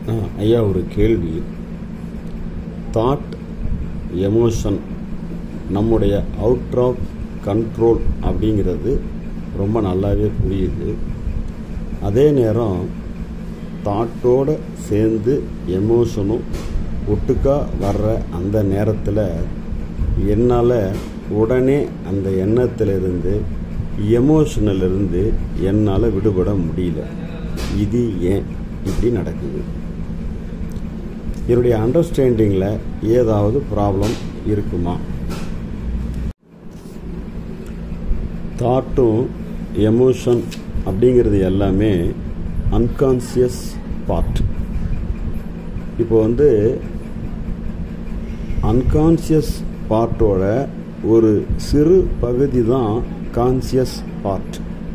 ஆ, ஐயா ஒரு கேள்வி தாட் எமோஷன் நம்முடைய அவுட் ஆஃப் கண்ட்ரோல் அப்படிங்கிறது ரொம்ப நல்லாவே புரியுது அதே நேரம் தாட்டோடு சேர்ந்து எமோஷனும் ஒட்டுக்கா வர்ற அந்த நேரத்தில் என்னால் உடனே அந்த எண்ணத்திலிருந்து எமோஷனிலிருந்து என்னால் விடுபட முடியல இது ஏன் இப்படி நடக்குது என்னுடைய அண்டர்ஸ்டாண்டிங்கில் ஏதாவது ப்ராப்ளம் இருக்குமா தாட்டும் எமோஷன் அப்படிங்கிறது எல்லாமே அன்கான்சியஸ் பார்ட் இப்போ வந்து அன்கான்சியஸ் பார்ட்டோட ஒரு சிறு பகுதி தான் கான்சியஸ் பார்ட்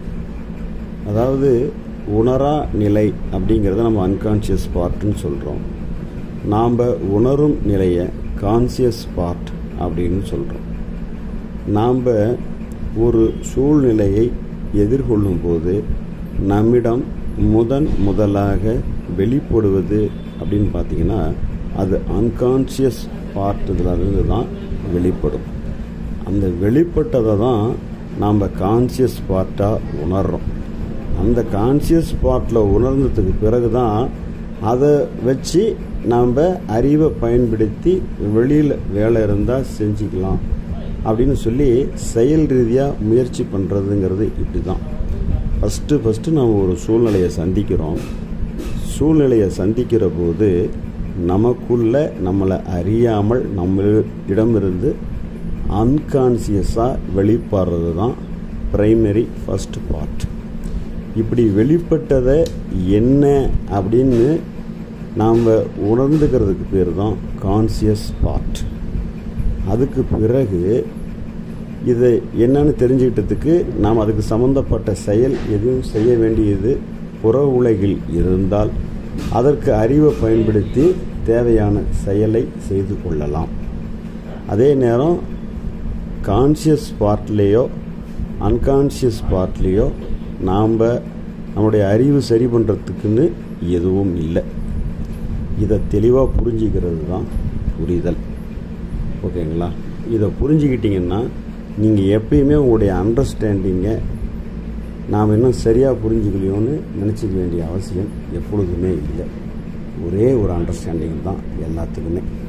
அதாவது உணரா நிலை அப்படிங்கிறத நம்ம அன்கான்சியஸ் பார்ட்னு சொல்கிறோம் நாம் உணரும் நிலையை கான்சியஸ் பார்ட் அப்படின்னு சொல்கிறோம் நாம் ஒரு சூழ்நிலையை எதிர்கொள்ளும் போது நம்மிடம் முதன் முதலாக வெளிப்படுவது அப்படின்னு பார்த்தீங்கன்னா அது அன்கான்சியஸ் பார்ட் இதிலிருந்து தான் வெளிப்படும் அந்த வெளிப்பட்டதை தான் நாம் கான்சியஸ் பார்ட்டாக உணர்றோம் அந்த கான்சியஸ் பார்ட்டில் உணர்ந்ததுக்கு பிறகு தான் அதை வச்சு நாம் அறிவை பயன்படுத்தி வெளியில் வேலை இருந்தால் செஞ்சுக்கலாம் அப்படின்னு சொல்லி செயல் ரீதியாக முயற்சி பண்ணுறதுங்கிறது இப்படி தான் ஃபஸ்ட்டு ஃபஸ்ட்டு நம்ம ஒரு சூழ்நிலையை சந்திக்கிறோம் சூழ்நிலையை சந்திக்கிற போது நமக்குள்ள நம்மளை அறியாமல் நம்ம இடமிருந்து அன்கான்சியஸாக வெளிப்படுறது தான் ப்ரைமரி ஃபஸ்ட் பார்ட் இப்படி வெளிப்பட்டதை என்ன அப்படின்னு நாம் உணர்ந்துக்கிறதுக்கு பேர் தான் கான்சியஸ் பார்ட் அதுக்கு பிறகு இதை என்னன்னு தெரிஞ்சுக்கிட்டதுக்கு நாம் அதுக்கு சம்மந்தப்பட்ட செயல் எதுவும் செய்ய வேண்டியது புற உலகில் இருந்தால் அதற்கு அறிவை பயன்படுத்தி தேவையான செயலை செய்து கொள்ளலாம் அதே நேரம் கான்சியஸ் பார்ட்லேயோ அன்கான்சியஸ் பார்ட்லேயோ நாம் நம்முடைய அறிவு சரி பண்ணுறதுக்குன்னு எதுவும் இல்லை இதை தெளிவாக புரிஞ்சுக்கிறது தான் புரிதல் ஓகேங்களா இதை புரிஞ்சுக்கிட்டிங்கன்னா நீங்கள் எப்பயுமே உங்களுடைய அண்டர்ஸ்டாண்டிங்கை நாம் இன்னும் சரியாக புரிஞ்சுக்கலையோன்னு நினச்சிக்க வேண்டிய அவசியம் எப்பொழுதுமே இல்லை ஒரே ஒரு அண்டர்ஸ்டாண்டிங் தான் எல்லாத்துக்குமே